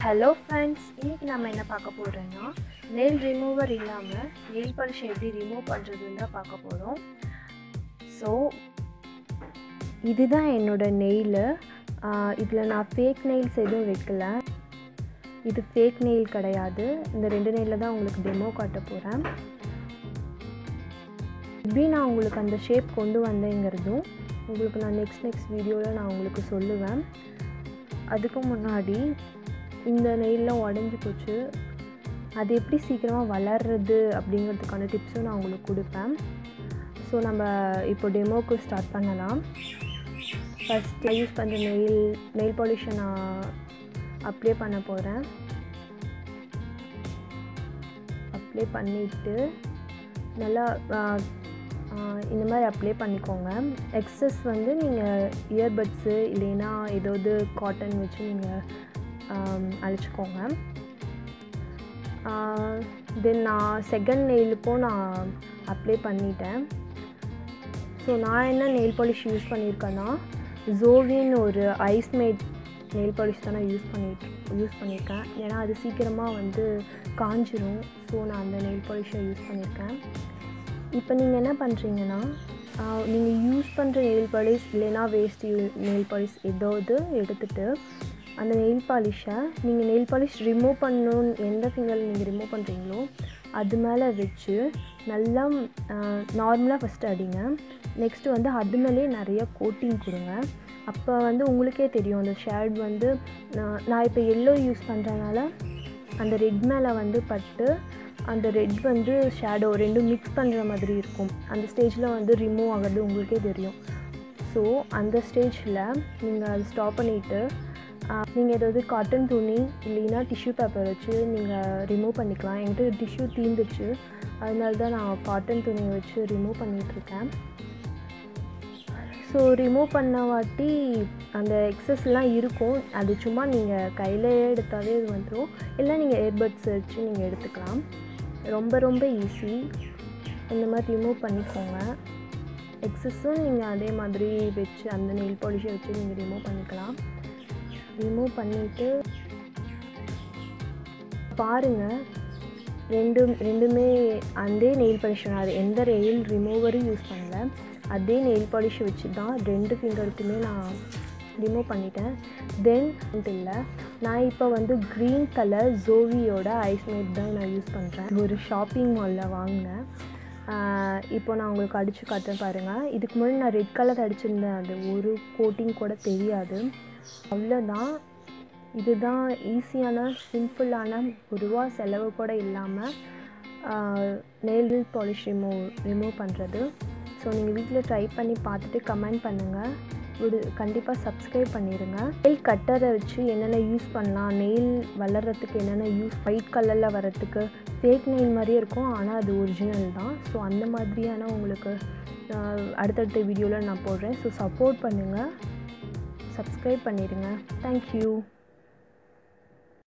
hello friends இன்றைக்கி நம்ம என்ன பார்க்க போகிறோன்னா நெயில் ரிமூவர் இல்லாமல் நெயில் பாலிஷ் எப்படி ரிமூவ் பண்ணுறதுன்னு தான் பார்க்க போகிறோம் ஸோ இதுதான் என்னோட நெயிலு இதில் நான் ஃபேக் நெயில்ஸ் எதுவும் வைக்கல இது ஃபேக் நெயில் கிடையாது இந்த ரெண்டு நெயிலில் தான் உங்களுக்கு டெமோ காட்ட போகிறேன் எப்படி நான் உங்களுக்கு அந்த ஷேப் கொண்டு வந்தேங்கிறதும் உங்களுக்கு நான் நெக்ஸ்ட் நெக்ஸ்ட் வீடியோவில் நான் உங்களுக்கு சொல்லுவேன் அதுக்கு முன்னாடி இந்த நெயிலெலாம் உடஞ்சி போச்சு அது எப்படி சீக்கிரமாக வளர்றது அப்படிங்கிறதுக்கான டிப்ஸும் நான் உங்களுக்கு கொடுப்பேன் ஸோ நம்ம இப்போ டெமோக்கு ஸ்டார்ட் பண்ணலாம் ஃபஸ்ட் யூஸ் பண்ணுற நெயில் நெயில் பாலிஷை நான் அப்ளை பண்ண போகிறேன் அப்ளை பண்ணிவிட்டு நல்லா இந்த மாதிரி அப்ளை பண்ணிக்கோங்க எக்ஸஸ் வந்து நீங்கள் இயர்பட்ஸு இல்லைன்னா ஏதாவது காட்டன் வச்சு நீங்கள் அழிச்சிக்கோங்க தென் நான் செகண்ட் நெயிலுக்கும் நான் அப்ளை பண்ணிட்டேன் ஸோ நான் என்ன நெயில் பாலிஷ் யூஸ் பண்ணியிருக்கேன்னா ஜோவின் ஒரு ஐஸ் மேட் நெயில் பாலிஷ் தான் நான் யூஸ் பண்ணிட்டு யூஸ் பண்ணியிருக்கேன் ஏன்னா அது சீக்கிரமாக வந்து காஞ்சிரும் ஸோ நான் அந்த நெயில் பாலிஷை யூஸ் பண்ணியிருக்கேன் இப்போ நீங்கள் என்ன பண்ணுறீங்கன்னா நீங்கள் யூஸ் பண்ணுற நெயில் பாலிஷ் இல்லைன்னா வேஸ்ட் நெயில் பாலிஷ் ஏதாவது எடுத்துகிட்டு அந்த நெயில் பாலிஷை நீங்கள் நெயில் பாலிஷ் ரிமூவ் பண்ணணுன்னு எந்த ஃபிங்கரில் நீங்கள் ரிமூவ் பண்ணுறீங்களோ அது மேலே வச்சு நல்லா நார்மலாக ஃபஸ்ட்டு அடிங்க நெக்ஸ்ட்டு வந்து அது மேலேயே நிறைய கோட்டிங் கொடுங்க அப்போ வந்து உங்களுக்கே தெரியும் அந்த ஷேட் வந்து நான் இப்போ எல்லோ யூஸ் பண்ணுறதுனால அந்த ரெட் மேலே வந்து பட்டு அந்த ரெட் வந்து ஷேடோ ரெண்டும் மிக்ஸ் பண்ணுற மாதிரி இருக்கும் அந்த ஸ்டேஜில் வந்து ரிமூவ் ஆகிறது உங்களுக்கே தெரியும் ஸோ அந்த ஸ்டேஜில் நீங்கள் அது ஸ்டாப் பண்ணிவிட்டு நீங்கள் ஏதாவது காட்டன் துணி இல்லைன்னா டிஷ்யூ பேப்பர் வச்சு நீங்கள் ரிமூவ் பண்ணிக்கலாம் என்கிட்ட டிஷ்யூ தீந்துச்சு அதனால தான் நான் காட்டன் துணியை வச்சு ரிமூவ் பண்ணிகிட்ருக்கேன் ஸோ ரிமூவ் பண்ண வாட்டி அந்த எக்ஸஸ்லாம் இருக்கும் அது சும்மா நீங்கள் கையிலே எடுத்தாவே இது வந்துடும் இல்லை நீங்கள் ஏர்பட்ஸ் வச்சு நீங்கள் எடுத்துக்கலாம் ரொம்ப ரொம்ப ஈஸி இந்த மாதிரி ரிமூவ் பண்ணிக்கோங்க எக்ஸஸும் நீங்கள் அதே மாதிரி வச்சு அந்த நெயில் பாலிஷை வச்சு நீங்கள் ரிமூவ் பண்ணிக்கலாம் ரிமூவ் பண்ணிவிட்டு பாருங்கள் ரெண்டும் ரெண்டுமே அதே நெயில் பாலிஷ் அது எந்த நெயில் ரிமூவரும் யூஸ் பண்ணல அதே நெயில் பாலிஷ் வச்சு தான் ரெண்டு ஃபிங்கருக்குமே நான் ரிமூவ் பண்ணிட்டேன் தென் இல்லை நான் இப்போ வந்து க்ரீன் கலர் ஜோவியோட ஐஸ் மேட் தான் நான் யூஸ் பண்ணுறேன் ஒரு ஷாப்பிங் மாலில் வாங்கினேன் இப்போ நான் உங்களுக்கு அடித்து காட்டுறேன் பாருங்கள் இதுக்கு முன்னாடி நான் ரெட் கலர் அடிச்சிருந்தேன் அது ஒரு கோட்டிங் கூட தெரியாது அவ்வளோதான் இதுதான் ஈஸியான சிம்பிளான ஒரு ரூபா செலவு கூட இல்லாமல் நெயில் பாலிஷ் ரிமூவ் ரிமூவ் பண்ணுறது ஸோ நீங்கள் வீட்டில் ட்ரை பண்ணி பார்த்துட்டு கமெண்ட் பண்ணுங்கள் ஒரு கண்டிப்பாக சப்ஸ்கிரைப் பண்ணிடுங்க நெயில் கட்டரை வச்சு என்னென்ன யூஸ் பண்ணலாம் நெயில் வளர்கிறதுக்கு என்னென்ன யூஸ் ஒயிட் கலரில் வர்றதுக்கு ஃபேக் நெயில் மாதிரியே இருக்கும் ஆனால் அது ஒரிஜினல் தான் ஸோ அந்த மாதிரியான உங்களுக்கு அடுத்தடுத்த வீடியோவில் நான் போடுறேன் ஸோ சப்போர்ட் பண்ணுங்கள் சப்ஸ்கிரைப் பண்ணிடுங்க தேங்க்யூ